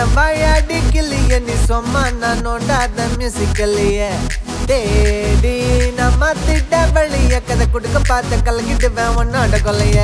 என் வாயாடி கிளிய நீ சொம்மா நான் நோண்டாத மியூசிக்கல்லையே தேடி நம்ம திட்ட வழிய கதை கொடுக்க பார்த்த கலக்கிட்டு உன்னோட கொல்லைய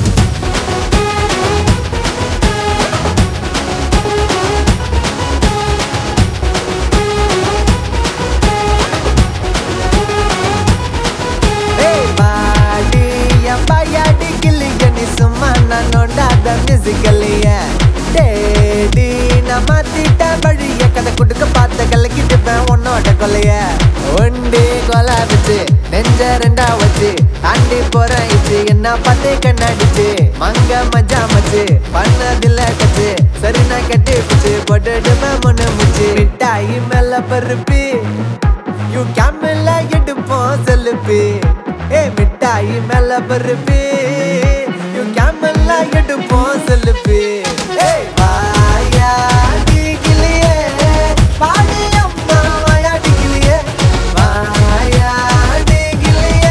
ஏய் வாடி என் வாயாடி கிளிய நீ சும்மா நான் நோண்டாத மியூசிக்கல்லைய தேடி நம்ம திட்ட வழிய கதை கொடுக்க பார்த்த கலக்கிட்டு உன்னோட கொல்லைய ஒண்டி கொலை வச்சு நெஞ்ச ரெண்டா வச்சு தாண்டி போறேன் இச்சு என்ன பார்த்து கண்ணடிச்சு மங்க மஜா மச்சு பண்ணதில்ல கச்சு சரி நான் கட்டி பிச்சு போட்டுடுவேன் முன்னு முச்சு மிட்டாயி மேல பருப்பி யூ கேமல்ல எடுப்போம் செல்லுப்பி ஏ மிட்டாயி மேல பருப்பி யூ கேமல்ல எடுப்போம் செல்லுப்பி ஏய் வாயாடி கிளியே பாடி அம்மா வாயாடி கிளியே வாயாடி கிளியே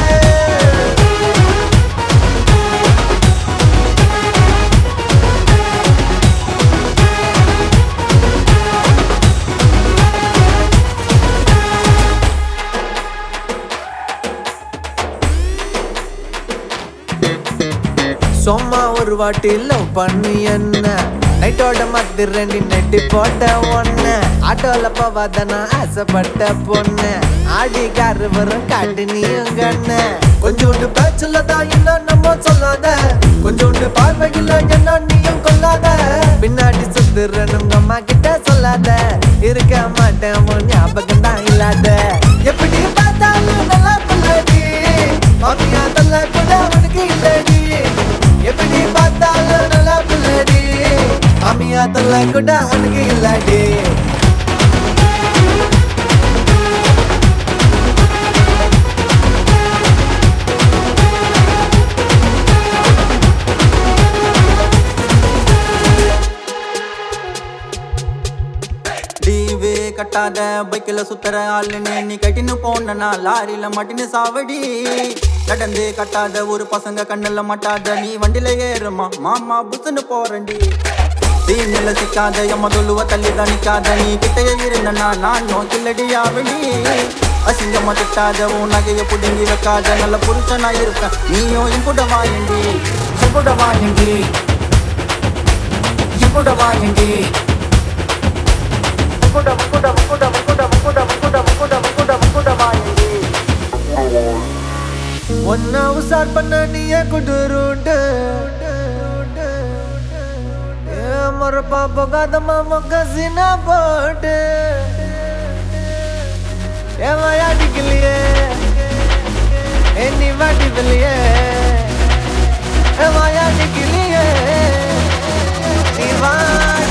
சும்மா ஒரு வாட்டி லவ் பண்ணி என்ன நைட்டோட மத்து ரெண்டு நெட்டி போட்ட ஒண்ணு ஆட்டோல போவாத நான் ஆசைப்பட்ட பொண்ணு ஆடி காரு வரும் காட்டு நீயும் கண்ணு கொஞ்சோண்டு பேச்சுல தான் இன்னும் நம்ம சொல்லாத கொஞ்சோண்டு பார்வையில் என்ன நீயும் கொல்லாத பின்னாடி சுத்துறனுங்க அம்மா கிட்ட சொல்லாத இருக்க மாட்டேன் உன் ஞாபகம் தான் இல்லாத எப்படி பார்த்தாலும் நல்லா புள்ளடி மாமியா தல்ல கூட உனக்கு இல்லடி எப்படி பார்த்தாலும் நல்லா புள்ளடி மாமியா தல்ல கூட உனக்கு இல்லடி டிவே கட்டாத பைக்கில் சுத்துற ஆளுன்னு நீ கட்டின்னு போனா லாரியில மாட்டின்னு சாவடி கடந்து கட்டாத ஒரு பசங்க கண்ணுல மாட்டாத நீ வண்டியில ஏறுமா மாமா புத்துன்னு போறண்டி தீனில சிக்காத எம்ம தொழுவ தள்ளி தான் நிக்காத நீ கிட்டையே இருந்தனா நான் நோக்கில்லடி ஆவடி அசிங்கமா திட்டாத உன் நகைய புடுங்கி வைக்காத நல்ல புருஷனா இருப்பேன் நீயும் என் கூட வாயண்டி என் கூட வாயண்டி என் கூட வாயண்டி முக்குட முக்குட முக்குட முக்குட முக்குட முக்குட முக்குட முக்குட முக்குட வாயண்டி ஒன்னா உசார் பண்ண நீயே குடுருண்டு மொரப்பா போகாதம்மா மொக்க சின்ன போட்டு ஏன் அடிக்கலையே ஏ நீ வாட்டிக்கலையே ஏன் அடிக்கலையே நீ வா